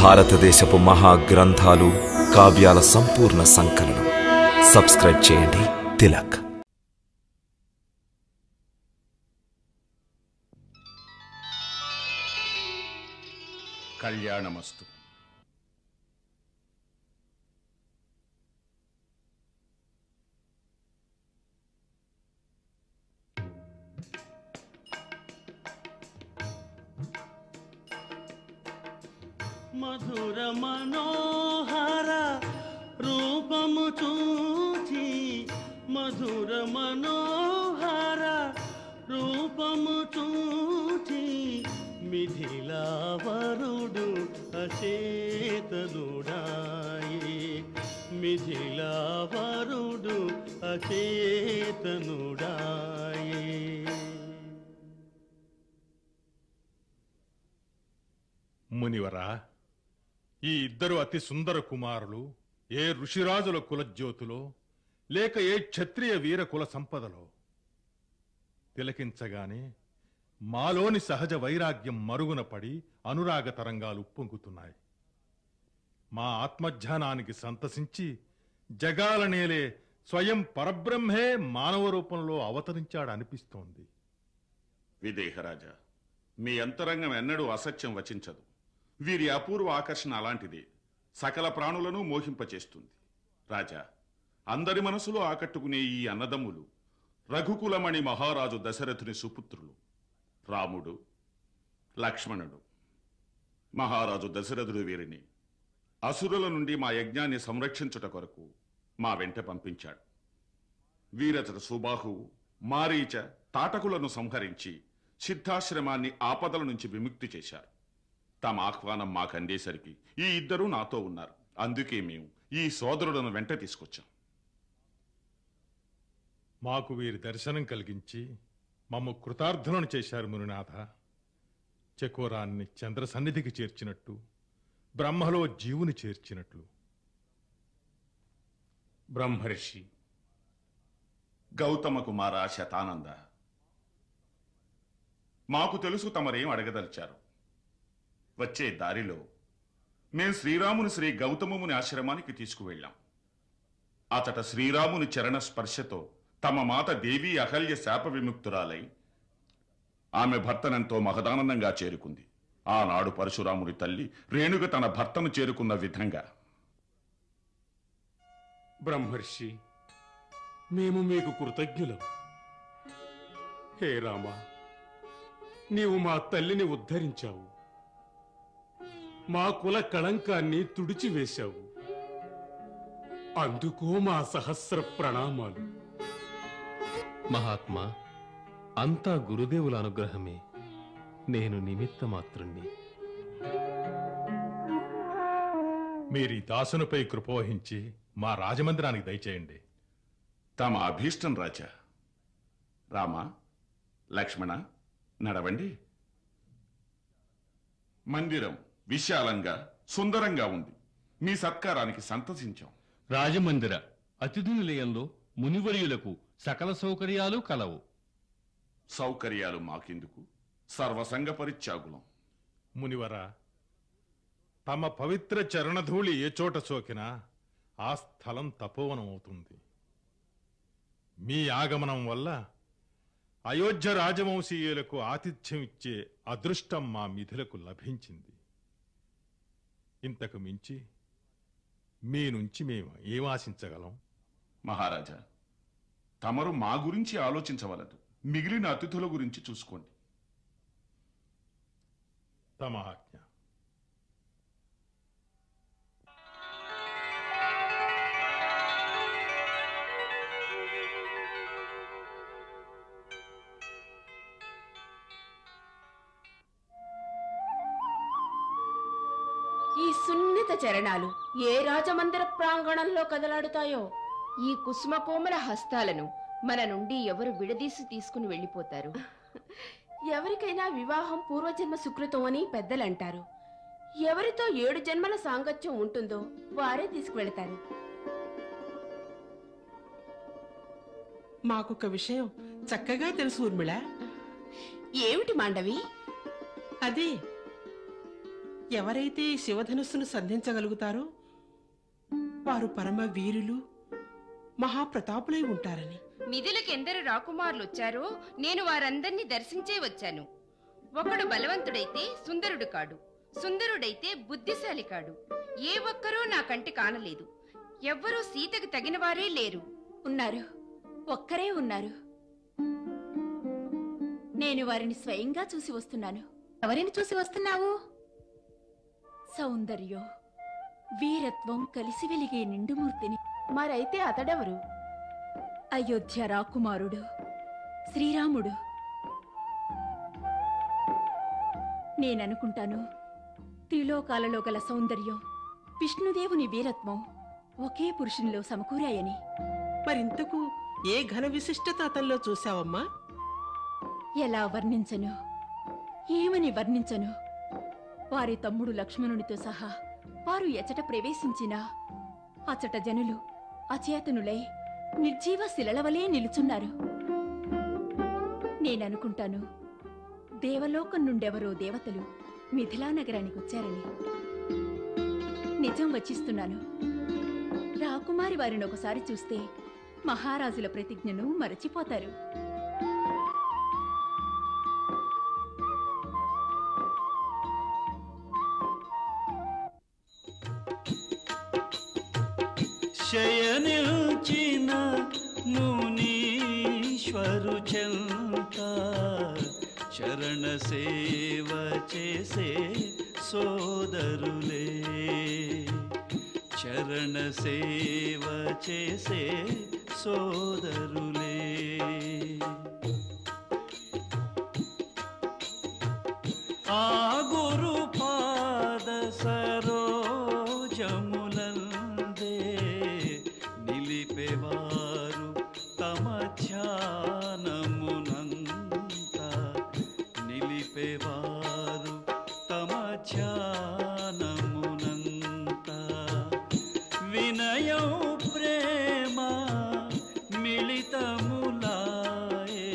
భారతదేశపు మహా గ్రంథాలు కావ్యాల సంపూర్ణ సంకలనం సబ్స్క్రైబ్ చేయండి తిలక్ కళ్యాణమస్తు మధుర మనోహర రూపము చూచి మధుర మనోహర రూపము చూచి మిథిలావరుడు అచేతనుడాయి మిథిలావరుడు అచేతనుడాయి మునివరా ఈ ఇద్దరు అతి సుందర కుమారులు ఏ ఋషిరాజుల కులజ్యోతులో లేక ఏ క్షత్రియ వీర కుల సంపదలో తిలకించగానే మాలోని సహజ వైరాగ్యం మరుగున పడి అనురాగ తరంగాలు ఉప్పొంగుతున్నాయి మా ఆత్మధ్యానానికి సంతసించి జగాల నేలే స్వయం పరబ్రహ్మే మానవ రూపంలో అవతరించాడనిపిస్తోంది విదేహరాజా మీ అంతరంగం ఎన్నడూ అసత్యం వచించదు వీరి అపూర్వ ఆకర్షణ అలాంటిది సకల ప్రాణులను మోహింపచేస్తుంది రాజా అందరి మనసులో ఆకట్టుకునే ఈ అన్నదమ్ములు రఘుకులమణి మహారాజు దశరథుని సుపుత్రులు రాముడు లక్ష్మణుడు మహారాజు దశరథుడు వీరిని అసురుల నుండి మా యజ్ఞాన్ని సంరక్షించుట కొరకు మా వెంట పంపించాడు వీరచట సుబాహువు మారీచ తాటకులను సంహరించి సిద్ధాశ్రమాన్ని ఆపదల నుంచి విముక్తి చేశారు తమ ఆహ్వానం మాకు అందేసరికి ఈ ఇద్దరూ నాతో ఉన్నారు అందుకే మేము ఈ సోదరులను వెంట తీసుకొచ్చాం మాకు వీరి దర్శనం కలిగించి మమ్ము కృతార్థులను చేశారు మునినాథ చకోరాన్ని చంద్ర సన్నిధికి చేర్చినట్టు బ్రహ్మలో జీవుని చేర్చినట్లు బ్రహ్మర్షి గౌతమ కుమార శతానంద మాకు తెలుసు తమరేం అడగదలిచారు వచ్చే దారిలో మేం శ్రీరాముని శ్రీ గౌతమముని ఆశ్రమానికి తీసుకువెళ్ళాం అతట శ్రీరాముని చరణ స్పర్శతో తమ మాత దేవి అహల్య శాప విముక్తురాలై ఆమె భర్తనంతో మహదానందంగా చేరుకుంది ఆనాడు పరశురాముడి తల్లి రేణుక తన భర్తను చేరుకున్న విధంగా బ్రహ్మర్షి మేము మీకు కృతజ్ఞులం హే రామా నీవు మా తల్లిని ఉద్ధరించావు మా కుల కళంకాన్ని తుడిచివేశావు అందుకు మా సహస్ర ప్రణామాలు మహాత్మా అంతా గురుదేవుల అనుగ్రహమే నేను నిమిత్త మాత్రుణ్ణి మీరీ దాసునిపై కృపోహించి మా రాజమందిరానికి దయచేయండి తమ అభీష్టం రాజా రామ లక్ష్మణ నడవండి మందిరం విశాలంగా సుందరంగా ఉంది మీ సత్కారానికి సంతసించాం రాజమందిర అతిథి నిలయంలో మునివర్యులకు సకల సౌకర్యాలు కలవు సౌకర్యాలు మాకెందుకు సర్వసంగ పరిత్యాగులం మునివర తమ పవిత్ర చరణధూళి ఏ చోట సోకినా ఆ స్థలం తపోవనం అవుతుంది మీ ఆగమనం వల్ల అయోధ్య రాజవంశీయులకు ఆతిథ్యం ఇచ్చే అదృష్టం మా మిథులకు లభించింది ఇంతకు మించి మీ నుంచి మేము ఏం ఆశించగలం మహారాజా తమరు మా గురించి ఆలోచించవలదు మిగిలిన అతిథుల గురించి చూసుకోండి తమ ఆజ్ఞ ఈ సున్నిత చరణాలు ఏ రాజమందిర ప్రాంగణంలో కదలాడుతాయో ఈ కుసుమ కోమల హస్తాలను మన నుండి ఎవరు విడదీసి తీసుకుని వెళ్ళిపోతారు ఎవరికైనా వివాహం పూర్వజన్మ సుకృతం అని పెద్దలంటారు ఎవరితో ఏడు జన్మల సాంగత్యం ఉంటుందో వారే తీసుకువెళతారు మాకొక విషయం చక్కగా తెలుసు ఊర్మిళ ఏమిటి మాండవి అదే ఎవరైతే ఈ శివధనుస్సును సంధించగలుగుతారో వారు పరమ వీరులు మహాప్రతాపులై ఉంటారని మిథులకు ఎందరు రాకుమారులు వచ్చారో నేను వారందరినీ దర్శించే వచ్చాను ఒకడు బలవంతుడైతే సుందరుడు కాడు సుందరుడైతే బుద్ధిశాలి కాడు ఏ ఒక్కరూ నా కంటి కానలేదు ఎవ్వరూ సీతకు తగిన వారే లేరు ఉన్నారు ఒక్కరే ఉన్నారు నేను వారిని స్వయంగా చూసి వస్తున్నాను ఎవరిని చూసి వస్తున్నావు సౌందర్యం వీరత్వం కలిసి వెలిగే నిండుమూర్తిని మరైతే అతడెవరు అయోధ్య రాకుమారుడు శ్రీరాముడు నేననుకుంటాను త్రిలోకాలలో గల సౌందర్యం విష్ణుదేవుని వీరత్వం ఒకే పురుషునిలో సమకూరాయని మరింతకు ఏ ఘన విశిష్టత అతనిలో చూశావమ్మా ఎలా వర్ణించను ఏమని వర్ణించను వారి తమ్ముడు లక్ష్మణునితో సహా వారు ఎచట ప్రవేశించినా అచట జనులు అచేతనులై నిర్జీవ శిలలవలే నిలుచున్నారు నేననుకుంటాను దేవలోకం నుండెవరో దేవతలు మిథిలా నగరానికి వచ్చారని నిజం వచ్చిస్తున్నాను రాకుమారి వారిని ఒకసారి చూస్తే మహారాజుల ప్రతిజ్ఞను మరచిపోతారు శయనిల్చిన మునీశ్వరు చెంత చరణ సేవ చేసే సోదరులే చరణ సేవ చేసే సోదరులే ఆ గురు పాద సరోజములందే నిలిపేవారు తమ ధ్యానమునంత నిలిపేవారు తమ ధ్యానమునంత వినయం ప్రేమ మిళితములాయే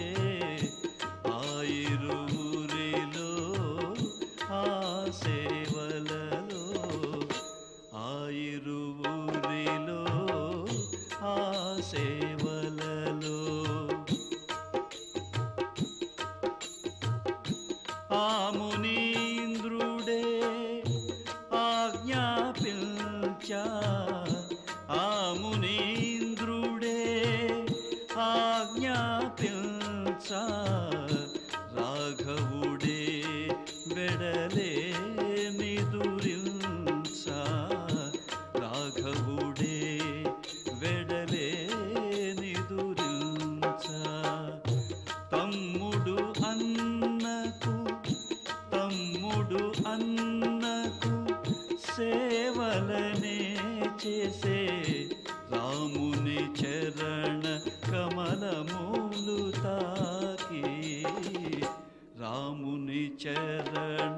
ఆయిరువురిలో ఆ సేవలలో ఆయిరువురిలో ఆ సేవలలో ఆ మునీంద్రుడే ఆజ్ఞాపించా ఆ మునీంద్రుడే ఆజ్ఞాపించా రాఘవుడే వెడలే నిదురించా రాఘవుడే వెడలే నిదురించా తమ్ముడు అన్నకు తమ్ముడు అన్నకు సేవలనే చేసే రాముని చరణ కమలములు తాకి రాముని చరణ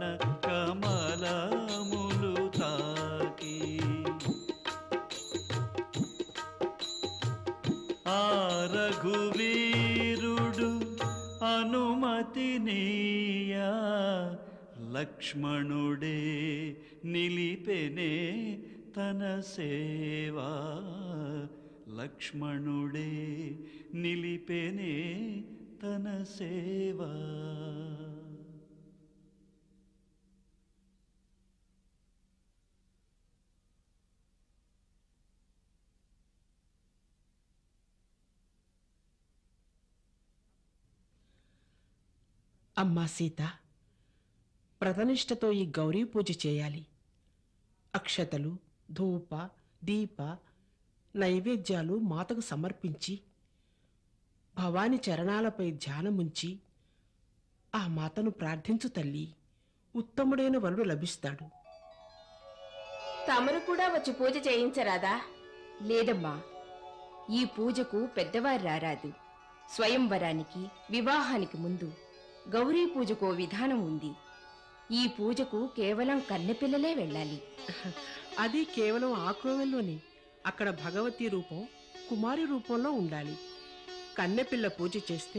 కమలములు తాకి ఆ రఘువీరుడు అనుమతినీయా లక్ష్మణుడే నిలిపెనే తన సేవా లక్ష్మణుడే నిలిపెనే తన సేవా అమ్మా సీత ప్రథనిష్టతో ఈ గౌరీ పూజ చేయాలి అక్షతలు ధూప దీప నైవేద్యాలు మాతకు సమర్పించి భవాని చరణాలపై ధ్యానముంచి ఆ మాతను ప్రార్థించు తల్లి ఉత్తముడైన వరుడు లభిస్తాడు తమరు కూడా వచ్చి పూజ చేయించరాదా లేదమ్మా ఈ పూజకు పెద్దవారు రారాదు స్వయంవరానికి వివాహానికి ముందు గౌరీ పూజకు ఓ విధానం ఉంది ఈ పూజకు కేవలం కన్నెపిల్లలే వెళ్ళాలి అది కేవలం ఆక్రోవెల్లోని అక్కడ భగవతి రూపం కుమారి రూపంలో ఉండాలి కన్నెపిల్ల పూజ చేస్తే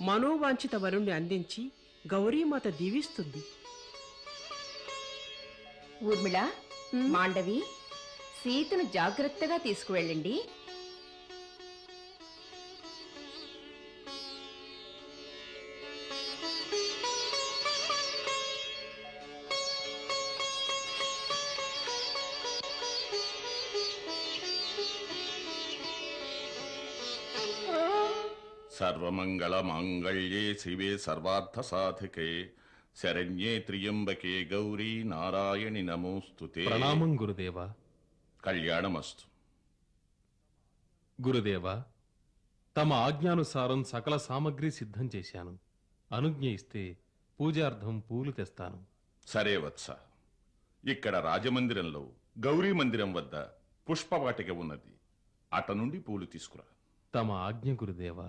మనోవాంఛిత వరుణ్ణి అందించి గౌరీమాత దీవిస్తుంది ఊర్మిళ మాండవి సీతను జాగ్రత్తగా తీసుకువెళ్ళండి సర్వమంగళ మాంగళ్యే శివే సర్వార్థ సాధికే శరణ్యే త్రియంబకే గౌరీ నారాయణి నమోస్తుతే ప్రణామం గురుదేవా కళ్యాణమస్తు గురుదేవా తమ ఆజ్ఞానుసారం సకల సామగ్రి సిద్ధం చేశాను అనుజ్ఞ ఇస్తే పూజార్థం పూలు తెస్తాను సరే వత్స ఇక్కడ రాజమందిరంలో గౌరీ మందిరం వద్ద పుష్పవాటిక ఉన్నది అట నుండి పూలు తీసుకురా తమ ఆజ్ఞ గురుదేవా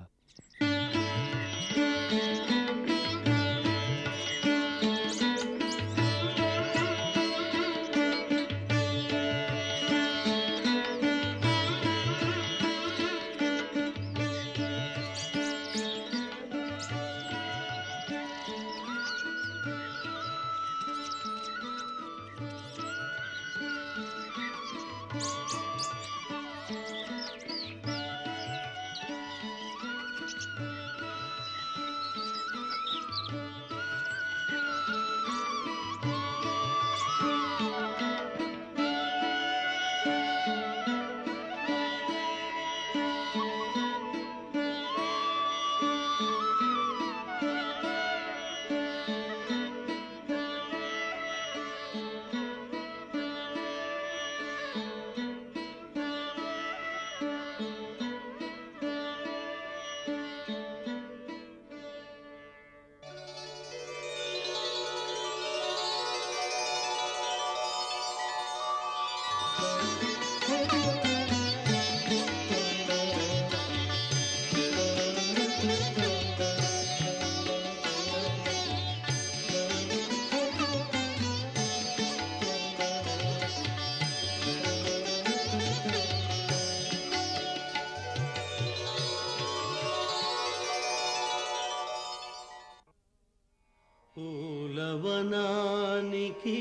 పూలవనానికి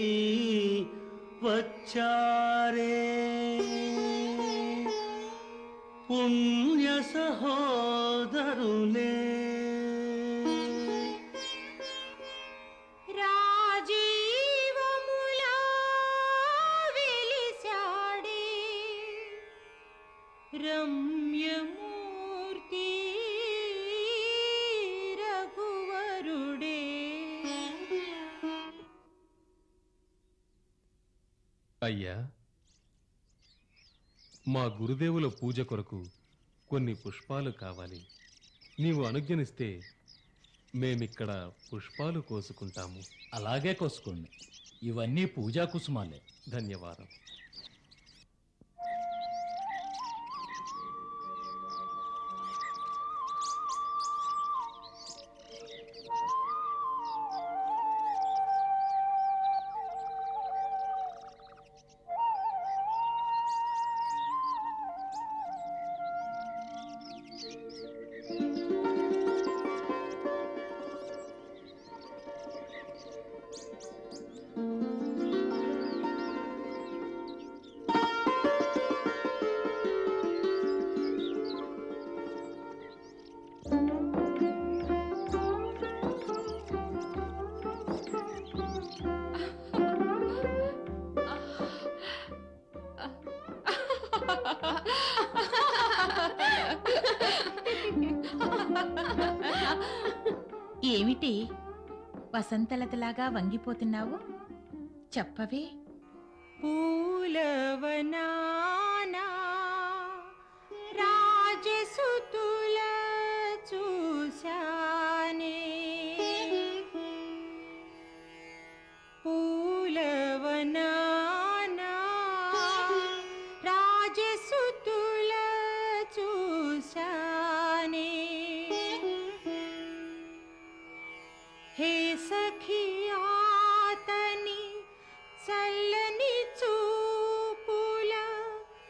వచ్చారే పుణ్య సహోదరులే రాజీవములా వెలిసాడే రమ్యమూర్తి రఘువరుడే అయ్యా మా గురుదేవుల పూజ కొరకు కొన్ని పుష్పాలు కావాలి నీవు అనుజ్ఞనిస్తే మేమిక్కడ పుష్పాలు కోసుకుంటాము అలాగే కోసుకోండి ఇవన్నీ పూజా కుసుమాలే ధన్యవాదం ఏమిటి వసంతలతలాగా వంగిపోతున్నావు చెప్పవే పూలవనానా రాజసుతుల చూశానే పూలవనానా రాజసుతుల చూశానే హే సఖియాతని చల్లని చూపుల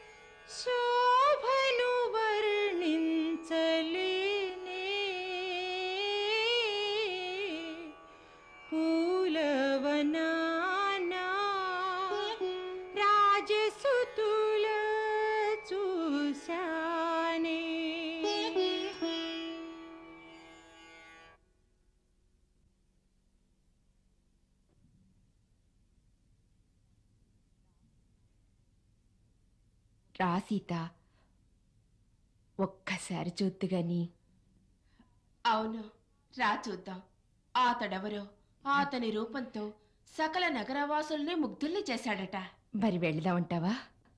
రా సీత ఒక్కసారి చూద్దు గాని అవును రా చూద్దాం అతడెవరో అతని రూపంతో సకల నగరవాసుల్ని ముగ్ధుల్ని చేశాడట మరి వెళదామంటావా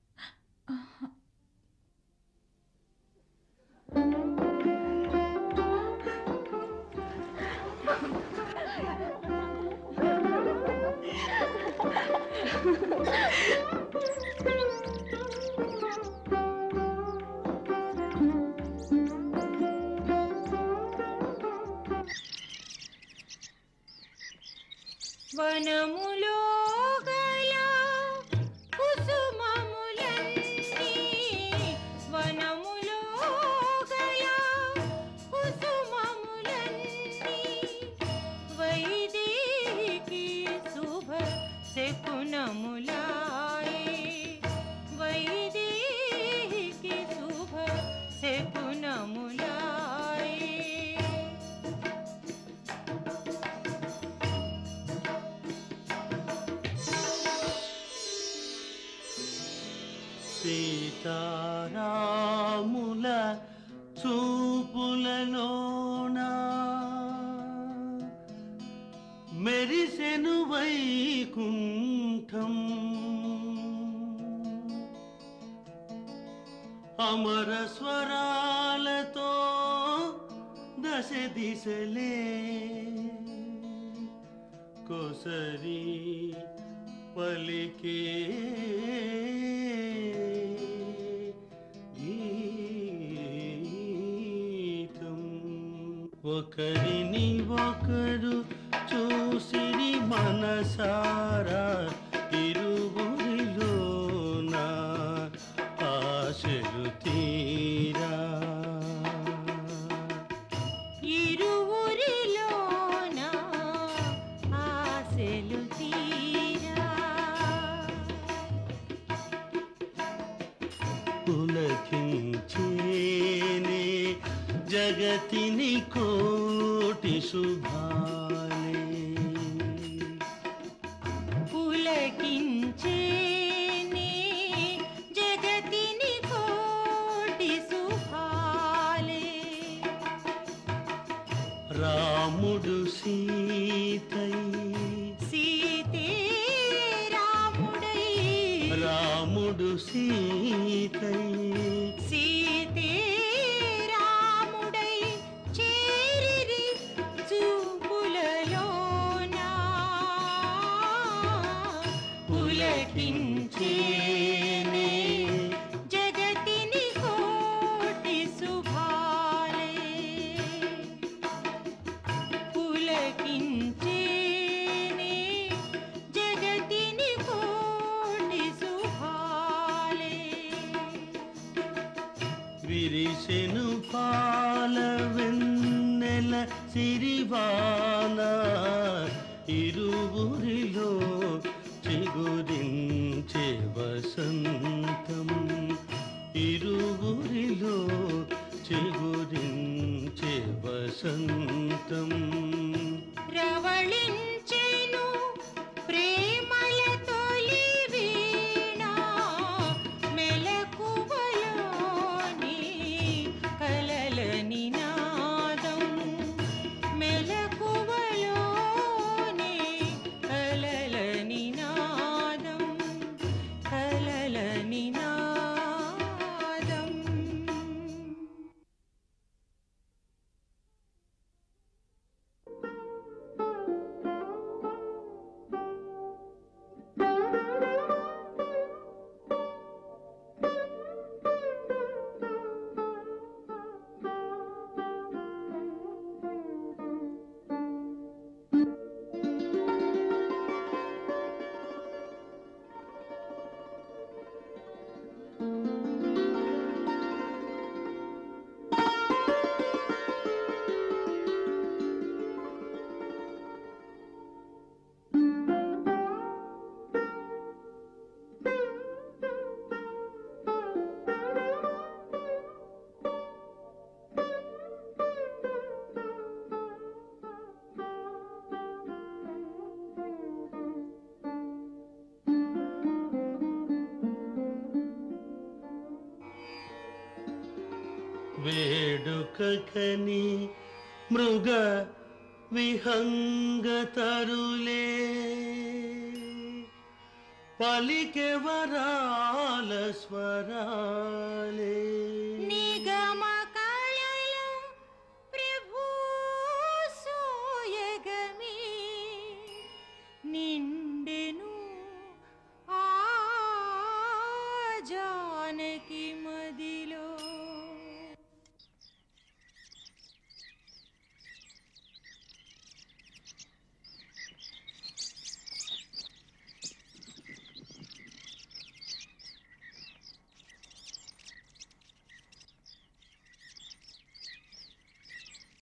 వనములో గల కుసుమములన్నీ వనములో గల కుసుమములన్నీ వైదేహికి శుభ శకునములాయే వైదేహికి శుభ శకునములాయే సీతారాముల చూపులలోన మెరిసెను వైకుంఠం అమర స్వరాలతో దశ దిశలే కొసరి పలికే గీతం ఒకరిని ఒకరు చూసిరి మనసారా ఇరువురిలోన ఆశలు తీరా ఇరువురిలోన ఆశలు తీరా పులకించేనే జగతిని కోటి శుభాలే పులకించేనే జగతిని కోటి సుభాలే రాముడు సీతై సీతే రాముడై రాముడు సీతై సీతే రాముడై చేరిరి చూపులలోనా పులకించేనే జగతిని కోటి శుభాలే పులకించేనే జగతిని కోటి శుభాలే విరిసెను పాల వెన్నెల సిరివాన ఇరువురిలో చిగురించే వసంతం ఇరువురిలో చిగురించే వసంతం రవళించెను ప్రేమల తొలి వీణ మెలకువలోని కలల నినాదం మెలకువలోని కలల నినాదం వేడుకని మృగ విహంగ తరులే పలికె వరాల స్వరాలే నిగమ కళలు ప్రభు సోయగమే నిండెను ఆ జానకి